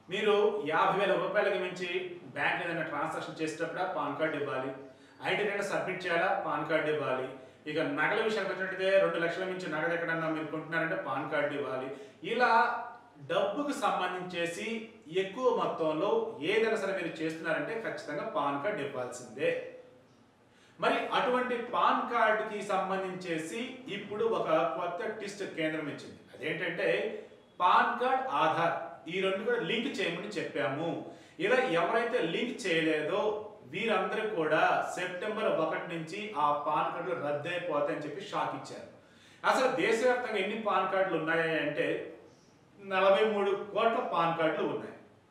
మీరు యాభై వేల రూపాయలకి మించి బ్యాంక్ ఏదైనా ట్రాన్సాక్షన్ చేసేటప్పుడు పాన్ కార్డు ఇవ్వాలి ఐటీ రిటర్న్ సబ్మిట్ చేయాలా పాన్ కార్డు ఇవ్వాలి ఇక నగల విషయానికి వచ్చినట్టయితే రెండు లక్షల మించి నగదు ఎక్కడన్నా మీరు కొంటున్నారంటే పాన్ కార్డు ఇవ్వాలి ఇలా డబ్బుకు సంబంధించేసి ఎక్కువ మొత్తంలో ఏదైనా సరే మీరు చేస్తున్నారంటే ఖచ్చితంగా పాన్ కార్డు ఇవ్వాల్సిందే మరి అటువంటి పాన్ కార్డుకి సంబంధించేసి ఇప్పుడు ఒక కొత్త టిస్ట్ కేంద్రం ఇచ్చింది అదేంటంటే పాన్ కార్డ్ ఆధార్ ఈ రెండు కూడా లింక్ చేయమని చెప్పాము ఇలా ఎవరైతే లింక్ చేయలేదో వీరందరూ కూడా సెప్టెంబర్ ఒకటి నుంచి ఆ పాన్ కార్డులు రద్దయిపోతాయని చెప్పి షాక్ ఇచ్చారు అసలు దేశవ్యాప్తంగా ఎన్ని పాన్ కార్డులు ఉన్నాయి అంటే నలభై మూడు కోట్ల పాన్ కార్డులు ఉన్నాయి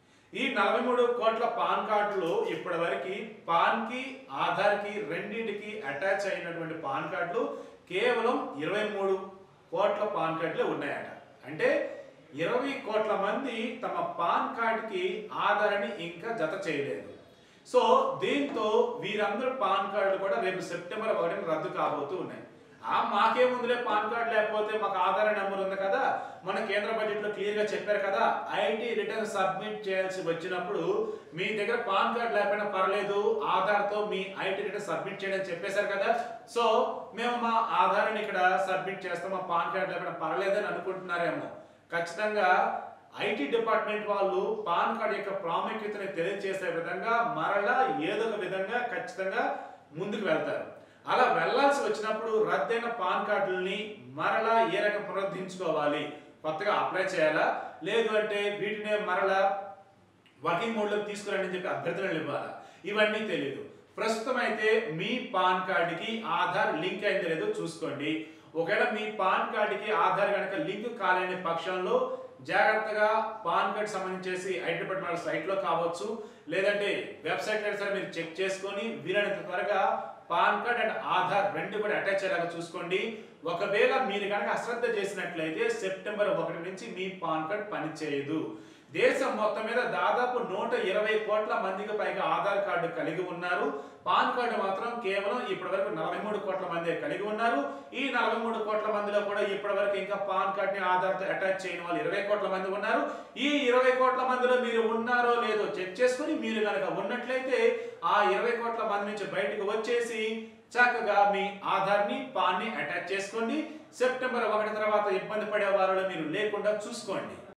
ఈ నలభై మూడు కోట్ల పాన్ కార్డులు ఇప్పటి వరకు పాన్కి ఆధార్కి రెండింటికి అటాచ్ అయినటువంటి పాన్ కార్డులు కేవలం ఇరవై మూడు కోట్ల పాన్ కార్డులే ఉన్నాయట అంటే ఇరవై కోట్ల మంది తమ పాన్ కార్డుకి ఆధార్ని ఇంకా జత చేయలేదు సో దీంతో వీరందరూ పాన్ కార్డులు కూడా రేపు సెప్టెంబర్ ఒకటిన రద్దు కాబోతూ ఉన్నాయి ఆ మాకేముందులే పాన్ కార్డు లేకపోతే మాకు ఆధార్ నెంబర్ ఉంది కదా మన కేంద్ర బడ్జెట్ లో క్లియర్ గా చెప్పారు కదా ఐటీ రిటర్న్ సబ్మిట్ చేయాల్సి వచ్చినప్పుడు మీ దగ్గర పాన్ కార్డు లేకపోయినా పర్లేదు ఆధార్ తో మీ ఐటీ రిటర్న్ సబ్మిట్ చేయడం చెప్పేశారు కదా సో మేము మా ఆధార్ని ఇక్కడ సబ్మిట్ చేస్తాం మా పాన్ కార్డు లేకపోయినా పర్లేదని అనుకుంటున్నారేమో ఖచ్చితంగా ఐటీ డిపార్ట్మెంట్ వాళ్ళు పాన్ కార్డ్ యొక్క ప్రాముఖ్యతని తెలియజేసే విధంగా మరలా ఏదో ఒక విధంగా ఖచ్చితంగా ముందుకు వెళ్తారు అలా వెళ్ళాల్సి వచ్చినప్పుడు రద్దయిన పాన్ కార్డుల్ని మరలా ఏ రకం పునరుద్ధరించుకోవాలి కొత్తగా అప్లై చేయాలా లేదు అంటే వీటినే మరలా వర్కింగ్ మోడ్లోకి తీసుకురండి అని చెప్పి అభ్యర్థనలు ఇవ్వాలా ఇవన్నీ తెలియదు ప్రస్తుతం అయితే మీ పాన్ కార్డుకి ఆధార్ లింక్ అయిందో లేదో చూసుకోండి ఒకవేళ మీ పాన్ కార్డుకి ఆధార్ కనుక లింక్ కాలేని పక్షంలో జాగ్రత్తగా పాన్ కార్డ్ సంబంధించేసి ఐటీ డిపార్ట్మెంట్ సైట్ లో కావచ్చు లేదంటే వెబ్సైట్ లో సరే మీరు చెక్ చేసుకొని వీలైనంత త్వరగా పాన్ కార్డ్ అండ్ ఆధార్ రెండు కూడా అటాచ్ అయ్యేలాగా చూసుకోండి ఒకవేళ మీరు కనుక అశ్రద్ధ చేసినట్లయితే సెప్టెంబర్ ఒకటి నుంచి మీ పాన్ కార్డ్ పనిచేయదు దేశం మొత్తం మీద దాదాపు నూట ఇరవై కోట్ల మందికి పైగా ఆధార్ కార్డు కలిగి ఉన్నారు పాన్ కార్డు మాత్రం కేవలం ఇప్పటి వరకు నలభై మూడు కోట్ల మంది కలిగి ఉన్నారు ఈ నలభై మూడు కోట్ల మందిలో కూడా ఇప్పటి వరకు ఇంకా పాన్ కార్డ్ ని ఆధార్ తో అటాచ్ చేయని వాళ్ళు ఇరవై కోట్ల మంది ఉన్నారు ఈ ఇరవై కోట్ల మందిలో మీరు ఉన్నారో లేదో చెక్ చేసుకుని మీరు కనుక ఉన్నట్లయితే ఆ ఇరవై కోట్ల మంది నుంచి బయటకు వచ్చేసి చక్కగా మీ ఆధార్ ని పాన్ ని అటాచ్ చేసుకోండి సెప్టెంబర్ ఒకటి తర్వాత ఇబ్బంది పడే వారిలో మీరు లేకుండా చూసుకోండి